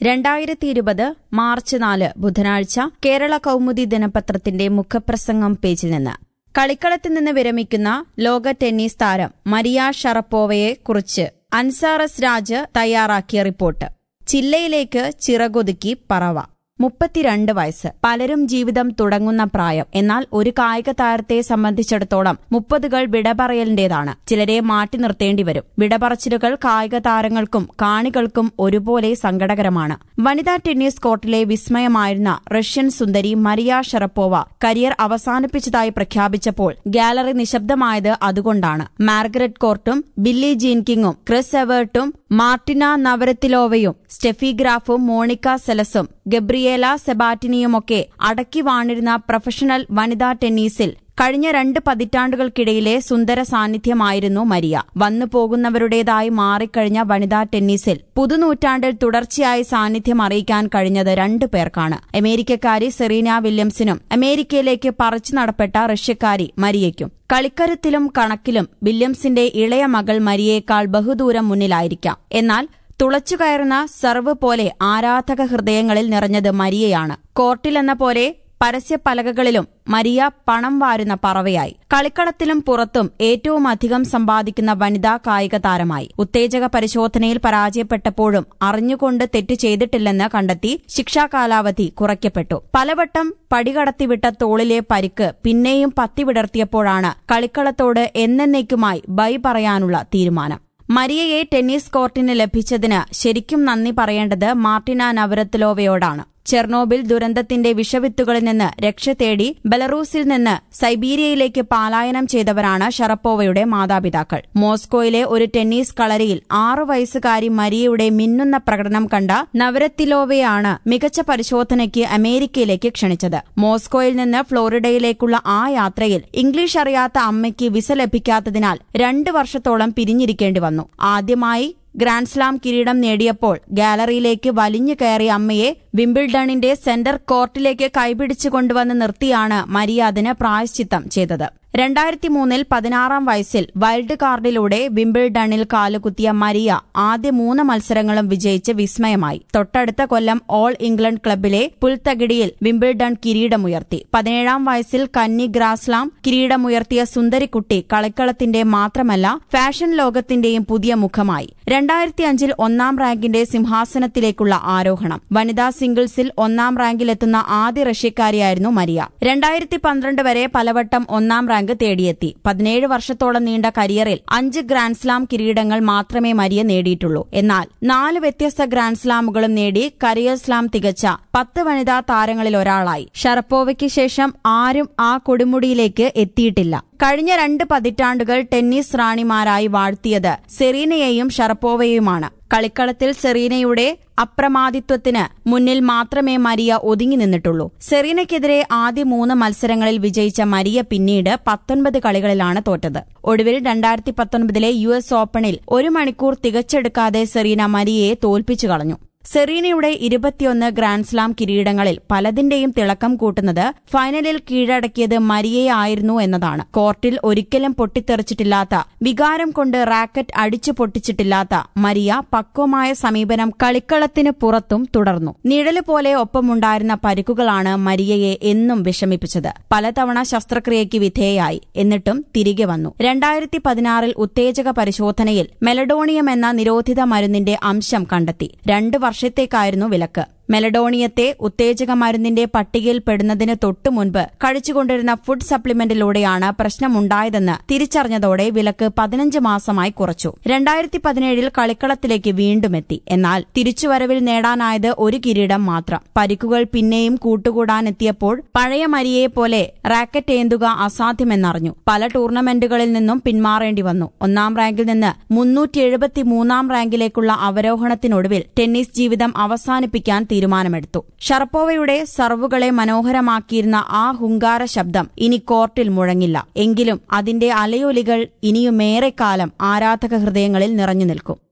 രണ്ടായിരത്തി ഇരുപത് മാർച്ച് നാല് ബുധനാഴ്ച കേരള കൗമുദി ദിനപത്രത്തിന്റെ മുഖപ്രസംഗം പേജിൽ നിന്ന് കളിക്കളത്തിൽ നിന്ന് വിരമിക്കുന്ന ലോക ടെന്നീസ് താരം മരിയ ഷറപ്പോവയെ കുറിച്ച് അൻസാറസ് രാജ് തയ്യാറാക്കിയ റിപ്പോർട്ട് ചില്ലയിലേക്ക് ചിറകൊതുക്കി പറവ മുപ്പത്തിരണ്ട് വയസ്സ് പലരും ജീവിതം തുടങ്ങുന്ന പ്രായം എന്നാൽ ഒരു കായിക താരത്തെ സംബന്ധിച്ചിടത്തോളം മുപ്പതുകൾ വിടപറയലിന്റേതാണ് ചിലരെ മാറ്റി നിർത്തേണ്ടി വരും വിടപറച്ചിലുകൾ കായിക താരങ്ങൾക്കും കാണികൾക്കും ഒരുപോലെ സങ്കടകരമാണ് വനിതാ ടെന്നീസ് കോർട്ടിലെ വിസ്മയമായിരുന്ന റഷ്യൻ സുന്ദരി മരിയ ഷറപ്പോവ കരിയർ അവസാനിപ്പിച്ചതായി പ്രഖ്യാപിച്ചപ്പോൾ ഗാലറി നിശബ്ദമായത് അതുകൊണ്ടാണ് മാർഗരറ്റ് കോർട്ടും ബില്ലി ജീൻ കിങ്ങും ക്രിസ് എവേർട്ടും മാർട്ടിന നവരത്തിലോവയും സ്റ്റെഫി ഗ്രാഫും മോണിക്ക സെലസും ഗബ്രിയേല സെബാറ്റിനിയുമൊക്കെ അടക്കി വാണിരുന്ന പ്രൊഫഷണൽ വനിതാ ടെന്നീസിൽ കഴിഞ്ഞ രണ്ട് പതിറ്റാണ്ടുകൾക്കിടയിലെ സുന്ദര സാന്നിധ്യമായിരുന്നു മരിയ വന്നു പോകുന്നവരുടേതായി മാറിക്കഴിഞ്ഞ വനിതാ ടെന്നീസിൽ പുതുനൂറ്റാണ്ടിൽ തുടർച്ചയായി സാന്നിധ്യം അറിയിക്കാൻ കഴിഞ്ഞത് രണ്ടു പേർക്കാണ് അമേരിക്കക്കാരി സെറീന വില്യംസിനും അമേരിക്കയിലേക്ക് പറിച്ചു നടപ്പെട്ട റഷ്യക്കാരി മരിയയ്ക്കും കളിക്കരുത്തിലും കണക്കിലും വില്യംസിന്റെ ഇളയ മകൾ മരിയേക്കാൾ ബഹുദൂരം മുന്നിലായിരിക്കാം എന്നാൽ തുളച്ചുകയറുന്ന സർവ് പോലെ ആരാധക ഹൃദയങ്ങളിൽ നിറഞ്ഞത് മരിയയാണ് കോർട്ടിലെന്ന പോലെ പരസ്യപ്പലകകളിലും മരിയ പണം വാരുന്ന പറവയായി കളിക്കളത്തിലും പുറത്തും ഏറ്റവും അധികം സമ്പാദിക്കുന്ന വനിതാ കായിക താരമായി ഉത്തേജക പരിശോധനയിൽ പരാജയപ്പെട്ടപ്പോഴും അറിഞ്ഞുകൊണ്ട് തെറ്റ് ചെയ്തിട്ടില്ലെന്ന് കണ്ടെത്തി ശിക്ഷാ കാലാവധി കുറയ്ക്കപ്പെട്ടു പലവട്ടം പടികടത്തിവിട്ട തോളിലെ പരിക്ക് പിന്നെയും പത്തിവിടർത്തിയപ്പോഴാണ് കളിക്കളത്തോട് എന്നേക്കുമായി ബൈ പറയാനുള്ള തീരുമാനം മരിയയെ ടെന്നീസ് കോർട്ടിന് ലഭിച്ചതിന് ശരിക്കും നന്ദി പറയേണ്ടത് മാർട്ടിന നവരത്തിലോവയോടാണ് ചെർണോബിൽ ദുരന്തത്തിന്റെ വിഷവിത്തുകളിൽ നിന്ന് രക്ഷ തേടി ബെലറൂസിൽ നിന്ന് സൈബീരിയയിലേക്ക് പലായനം ചെയ്തവരാണ് ഷറപ്പോവയുടെ മാതാപിതാക്കൾ മോസ്കോയിലെ ഒരു ടെന്നീസ് കളരിയിൽ ആറു വയസ്സുകാരി മരിയയുടെ മിന്നുന്ന പ്രകടനം കണ്ട നവരത്തിലോവയാണ് മികച്ച പരിശോധനയ്ക്ക് അമേരിക്കയിലേക്ക് ക്ഷണിച്ചത് മോസ്കോയിൽ നിന്ന് ഫ്ലോറിഡയിലേക്കുള്ള ആ യാത്രയിൽ ഇംഗ്ലീഷ് അറിയാത്ത അമ്മയ്ക്ക് വിസ ലഭിക്കാത്തതിനാൽ രണ്ടു വർഷത്തോളം പിരിഞ്ഞിരിക്കേണ്ടി വന്നു ആദ്യമായി ഗ്രാൻഡ്സ്ലാം കിരീടം നേടിയപ്പോൾ ഗാലറിയിലേക്ക് വലിഞ്ഞു കയറിയ അമ്മയെ വിംബിൾഡണിന്റെ സെന്റർ കോർട്ടിലേക്ക് കൈപിടിച്ചു കൊണ്ടുവന്ന് നിർത്തിയാണ് മരിയ അതിന് പ്രായശ്ചിത്തം ചെയ്തത് രണ്ടായിരത്തി മൂന്നിൽ പതിനാറാം വയസ്സിൽ വൈൽഡ് കാർഡിലൂടെ വിംബിൾഡണിൽ കാലുകുത്തിയ മരിയ ആദ്യ മൂന്ന് മത്സരങ്ങളും വിജയിച്ച് വിസ്മയമായി തൊട്ടടുത്ത കൊല്ലം ഓൾ ഇംഗ്ലണ്ട് ക്ലബിലെ പുൽത്തകിടിയിൽ വിംബിൾഡൺ കിരീടമുയർത്തി പതിനേഴാം വയസ്സിൽ കന്നി ഗ്രാസ്ലാം കിരീടമുയർത്തിയ സുന്ദരിക്കുട്ടി കളിക്കളത്തിന്റെ മാത്രമല്ല ഫാഷൻ ലോകത്തിന്റെയും പുതിയ മുഖമായി രണ്ടായിരത്തി അഞ്ചിൽ ഒന്നാം റാങ്കിന്റെ സിംഹാസനത്തിലേക്കുള്ള ആരോഹണം വനിതാ സിംഗിൾസിൽ ഒന്നാം റാങ്കിലെത്തുന്ന ആദ്യ റഷ്യക്കാരിയായിരുന്നു മരിയ രണ്ടായിരത്തി പന്ത്രണ്ട് വരെ പലവട്ടം ഒന്നാം റാങ്ക് തേടിയെത്തി പതിനേഴ് വർഷത്തോളം നീണ്ട കരിയറിൽ അഞ്ച് ഗ്രാൻഡ്സ്ലാം കിരീടങ്ങൾ മാത്രമേ മരിയ നേടിയിട്ടുള്ളൂ എന്നാൽ നാല് വ്യത്യസ്ത ഗ്രാൻഡ്സ്ലാമുകളും നേടി കരിയർ സ്ലാം തികച്ച പത്ത് വനിതാ താരങ്ങളിൽ ഒരാളായി ഷറപ്പോവയ്ക്ക് ശേഷം ആരും ആ കൊടുമുടിയിലേക്ക് എത്തിയിട്ടില്ല കഴിഞ്ഞ രണ്ട് പതിറ്റാണ്ടുകൾ ടെന്നീസ് റാണിമാരായി വാഴ്ത്തിയത് സെറീനയെയും ഷറപ്പോവയുമാണ് കളിക്കളത്തിൽ സെറീനയുടെ അപ്രമാദിത്വത്തിന് മുന്നിൽ മാത്രമേ മരിയ ഒതുങ്ങി നിന്നിട്ടുള്ളൂ സെറീനയ്ക്കെതിരെ ആദ്യ മൂന്ന് മത്സരങ്ങളിൽ വിജയിച്ച മരിയ പിന്നീട് പത്തൊൻപത് കളികളിലാണ് തോറ്റത് ഒടുവിൽ രണ്ടായിരത്തി പത്തൊൻപതിലെ യു എസ് ഓപ്പണിൽ ഒരു മണിക്കൂർ തികച്ചെടുക്കാതെ സെറീന മരിയയെ തോൽപ്പിച്ചു കളഞ്ഞു സെറീനയുടെ ഇരുപത്തിയൊന്ന് ഗ്രാൻഡ്സ്ലാം കിരീടങ്ങളിൽ പലതിന്റെയും തിളക്കം കൂട്ടുന്നത് ഫൈനലിൽ കീഴടക്കിയത് മരിയയായിരുന്നു എന്നതാണ് കോർട്ടിൽ ഒരിക്കലും പൊട്ടിത്തെറിച്ചിട്ടില്ലാത്ത വികാരം കൊണ്ട് റാക്കറ്റ് അടിച്ചു പൊട്ടിച്ചിട്ടില്ലാത്ത മരിയ പക്വമായ സമീപനം കളിക്കളത്തിന് പുറത്തും തുടർന്നു നിഴല് പോലെ ഒപ്പമുണ്ടായിരുന്ന പരിക്കുകളാണ് മരിയയെ എന്നും വിഷമിപ്പിച്ചത് പലതവണ ശസ്ത്രക്രിയയ്ക്ക് വിധേയായി എന്നിട്ടും തിരികെ വന്നു രണ്ടായിരത്തി പതിനാറിൽ ഉത്തേജക പരിശോധനയിൽ മെലഡോണിയം എന്ന നിരോധിത മരുന്നിന്റെ അംശം കണ്ടെത്തി രണ്ട് വർഷത്തേക്കായിരുന്നു വിലക്ക് മെലഡോണിയത്തെ ഉത്തേജക മരുന്നിന്റെ പട്ടികയിൽ പെടുന്നതിന് തൊട്ടു മുൻപ് കഴിച്ചുകൊണ്ടിരുന്ന ഫുഡ് സപ്ലിമെന്റിലൂടെയാണ് പ്രശ്നമുണ്ടായതെന്ന് തിരിച്ചറിഞ്ഞതോടെ വിലക്ക് പതിനഞ്ച് മാസമായി കുറച്ചു രണ്ടായിരത്തി പതിനേഴിൽ കളിക്കളത്തിലേക്ക് വീണ്ടും എത്തി എന്നാൽ തിരിച്ചുവരവിൽ നേടാനായത് ഒരു കിരീടം മാത്രം പരിക്കുകൾ പിന്നെയും കൂട്ടുകൂടാനെത്തിയപ്പോൾ പഴയ മരിയെ പോലെ റാക്കറ്റ് ഏന്തുക അസാധ്യമെന്നറിഞ്ഞു പല ടൂർണമെന്റുകളിൽ നിന്നും പിന്മാറേണ്ടി വന്നു ഒന്നാം റാങ്കിൽ നിന്ന് മുന്നൂറ്റി എഴുപത്തിമൂന്നാം റാങ്കിലേക്കുള്ള അവരോഹണത്തിനൊടുവിൽ ടെന്നീസ് ജീവിതം അവസാനിപ്പിക്കാൻ തീരുമാനമെടുത്തു ഷറപ്പോവയുടെ സർവുകളെ മനോഹരമാക്കിയിരുന്ന ആ ഹുങ്കാര ശബ്ദം ഇനി കോർട്ടിൽ മുഴങ്ങില്ല എങ്കിലും അതിന്റെ അലയൊലികൾ ഇനിയുമേറെക്കാലം ആരാധക ഹൃദയങ്ങളിൽ നിറഞ്ഞു നിൽക്കും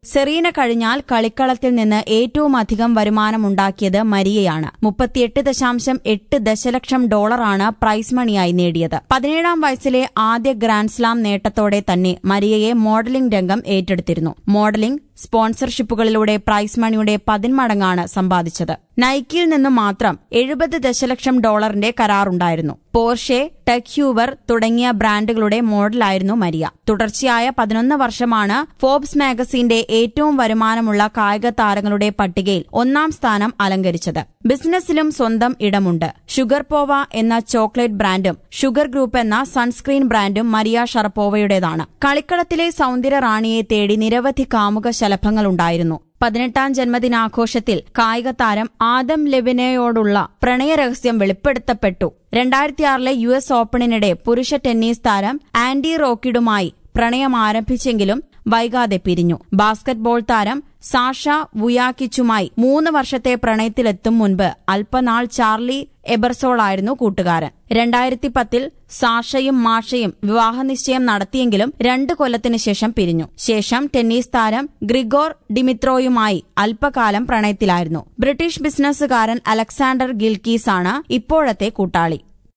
സെറീന കഴിഞ്ഞാൽ കളിക്കളത്തിൽ നിന്ന് ഏറ്റവും അധികം വരുമാനമുണ്ടാക്കിയത് മരിയയാണ് മുപ്പത്തിയെട്ട് ദശാംശം എട്ട് ദശലക്ഷം ഡോളറാണ് പ്രൈസ് മണിയായി നേടിയത് പതിനേഴാം വയസ്സിലെ ആദ്യ ഗ്രാൻഡ്സ്ലാം നേട്ടത്തോടെ തന്നെ മരിയയെ മോഡലിംഗ് രംഗം ഏറ്റെടുത്തിരുന്നു മോഡലിംഗ് സ്പോൺസർഷിപ്പുകളിലൂടെ പ്രൈസ് മണിയുടെ പതിന്മടങ്ങാണ് സമ്പാദിച്ചത് നൈക്കിയിൽ നിന്നും മാത്രം എഴുപത് ദശലക്ഷം ഡോളറിന്റെ കരാറുണ്ടായിരുന്നു പോർഷെ ടെക് ഹ്യൂവർ തുടങ്ങിയ ബ്രാൻഡുകളുടെ മോഡലായിരുന്നു മരിയ തുടർച്ചയായ പതിനൊന്ന് വർഷമാണ് ഫോബ്സ് മാഗസിന്റെ ഏറ്റവും വരുമാനമുള്ള കായിക താരങ്ങളുടെ പട്ടികയിൽ ഒന്നാം സ്ഥാനം അലങ്കരിച്ചത് ബിസിനസ്സിലും സ്വന്തം ഇടമുണ്ട് ഷുഗർ പോവ എന്ന ചോക്ലേറ്റ് ബ്രാൻഡും ഷുഗർ ഗ്രൂപ്പ് എന്ന സൺസ്ക്രീൻ ബ്രാൻഡും മരിയ ഷറപ്പോവയുടേതാണ് കളിക്കളത്തിലെ സൌന്ദര്യ റാണിയെ തേടി നിരവധി കാമുക ശലഭങ്ങളുണ്ടായിരുന്നു പതിനെട്ടാം ജന്മദിനാഘോഷത്തിൽ കായിക താരം ആദം ലെബിനയോടുള്ള പ്രണയരഹസ്യം വെളിപ്പെടുത്തപ്പെട്ടു രണ്ടായിരത്തിയാറിലെ യു എസ് ഓപ്പണിനിടെ പുരുഷ ടെന്നീസ് താരം ആൻഡി റോക്കിഡുമായി പ്രണയം ആരംഭിച്ചെങ്കിലും വൈകാതെ പിരിഞ്ഞു ബാസ്കറ്റ്ബോൾ താരം സാഷ വുയാക്കിച്ചുമായി മൂന്ന് വർഷത്തെ പ്രണയത്തിലെത്തും മുൻപ് അല്പനാൾ ചാർലി എബർസോളായിരുന്നു കൂട്ടുകാരൻ രണ്ടായിരത്തി പത്തിൽ സാഷയും മാഷയും വിവാഹനിശ്ചയം നടത്തിയെങ്കിലും രണ്ട് കൊല്ലത്തിനു ശേഷം പിരിഞ്ഞു ശേഷം ടെന്നീസ് താരം ഗ്രിഗോർ ഡിമിത്രോയുമായി അല്പകാലം പ്രണയത്തിലായിരുന്നു ബ്രിട്ടീഷ് ബിസിനസ്സുകാരൻ അലക്സാണ്ടർ ഗിൽക്കീസ് ആണ് ഇപ്പോഴത്തെ കൂട്ടാളി